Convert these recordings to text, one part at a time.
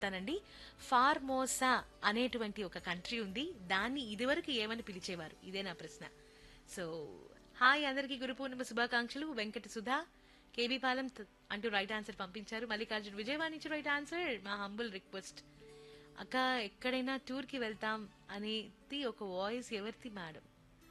చెప్తానండి ఫార్మోసా అనేటువంటి ఒక కంట్రీ ఉంది దాన్ని ఇదివరకు ఏమని పిలిచేవారు ఇదే నా ప్రశ్న సో హాయ్ అందరికీ గురు పూర్ణిమ శుభాకాంక్షలు వెంకట సుధా కేబీ పాలెం త- అంటూ రైట్ ఆన్సర్ పంపించారు మల్లికార్జున్ విజయవాడ నుంచి రైట్ ఆన్సర్ మా హంబుల్ రిక్వెస్ట్ అక్క ఎక్కడైనా టూర్ కి వెళ్తాం అనేది ఒక వాయిస్ ఎవరిది మేడం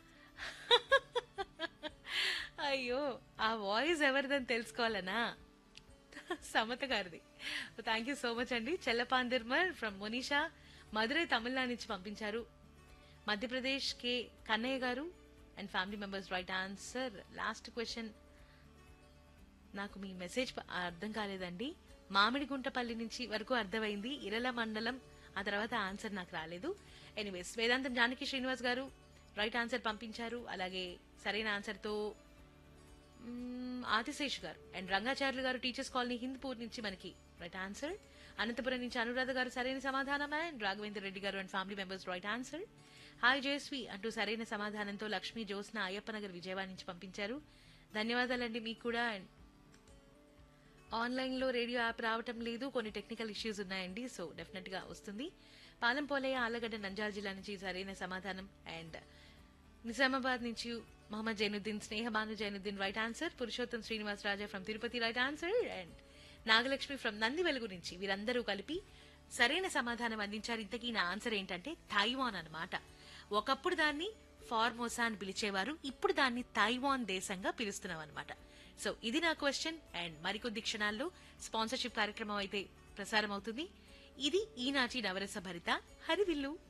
అయ్యో ఆ వాయిస్ ఎవరిదని తెలుసుకోవాలనా సమత గారిది థ్యాంక్ యూ సో మచ్ అండి చెల్లపాందిర్మర్ ఫ్రమ్ మొనిషా మధురై తమిళనాడు నుంచి పంపించారు మధ్యప్రదేశ్ కే కన్నయ్య గారు and family members right answer last question నాకు మీ మెసేజ్ ప- అర్థం కాలేదండి మామిడిగుంటపల్లి నుంచి వరకు అర్థమైంది ఇరల మండలం ఆ తర్వాత ఆన్సర్ నాకు రాలేదు ఎనీవేస్ వేదాంతం జానకి శ్రీనివాస్ గారు రైట్ ఆన్సర్ పంపించారు అలాగే సరైన ఆన్సర్తో మ్మ్, ఆదిశేష్ గారు అండ్ రంగాచార్యులు గారు టీచర్స్ కాలనీ హిందూపూర్ నుంచి మనకి రైట్ ఆన్సర్ అనంతపురం నుంచి అనురాధ గారు సరైన సమాధానం అండ్ రాఘవేంద్ర రెడ్డి గారు and family members right answer hi Jayashree అంటూ సరైన సమాధానంతో లక్ష్మీ జ్యోత్స్న అయ్యప్ప నగర్ విజయవాడ నుంచి పంపించారు ధన్యవాదాలండి మీకు కూడా అండ్ ఆన్లైన్ లో రేడియో యాప్ రావటం లేదు కొన్ని టెక్నికల్ ఇష్యూస్ ఉన్నాయండి సో డెఫినెట్ గా వస్తుంది పాలంపోలయ్య ఆలగడ్డ నంజాల్ జిల్లా నుంచి సరైన సమాధానం అండ్ నిజామాబాద్ నుంచి Mohammed Zainuddin Sneha Bhanu Zainuddin right answer Purushottam Srinivas Raja from Tirupati right answer and Nagalakshmi from Nandi Velugu నుంచి వీరందరూ కలిపి సరైన సమాధానం అందించారు ఇంతకీ నా ఆన్సర్ ఏంటంటే తైవాన్ అన్నమాట ఒకప్పుడు దాన్ని ఫార్మోసా అని పిలిచేవారు ఇప్పుడు దాన్ని తైవాన్ దేశంగా పిలుస్తున్నాం అనమాట సో ఇది నా క్వశ్చన్ అండ్ మరికొద్ది క్షణాల్లో స్పాన్సర్షిప్ కార్యక్రమం అయితే ప్రసారం అవుతుంది ఇది ఈనాటి నవరస భరిత హరివిల్లు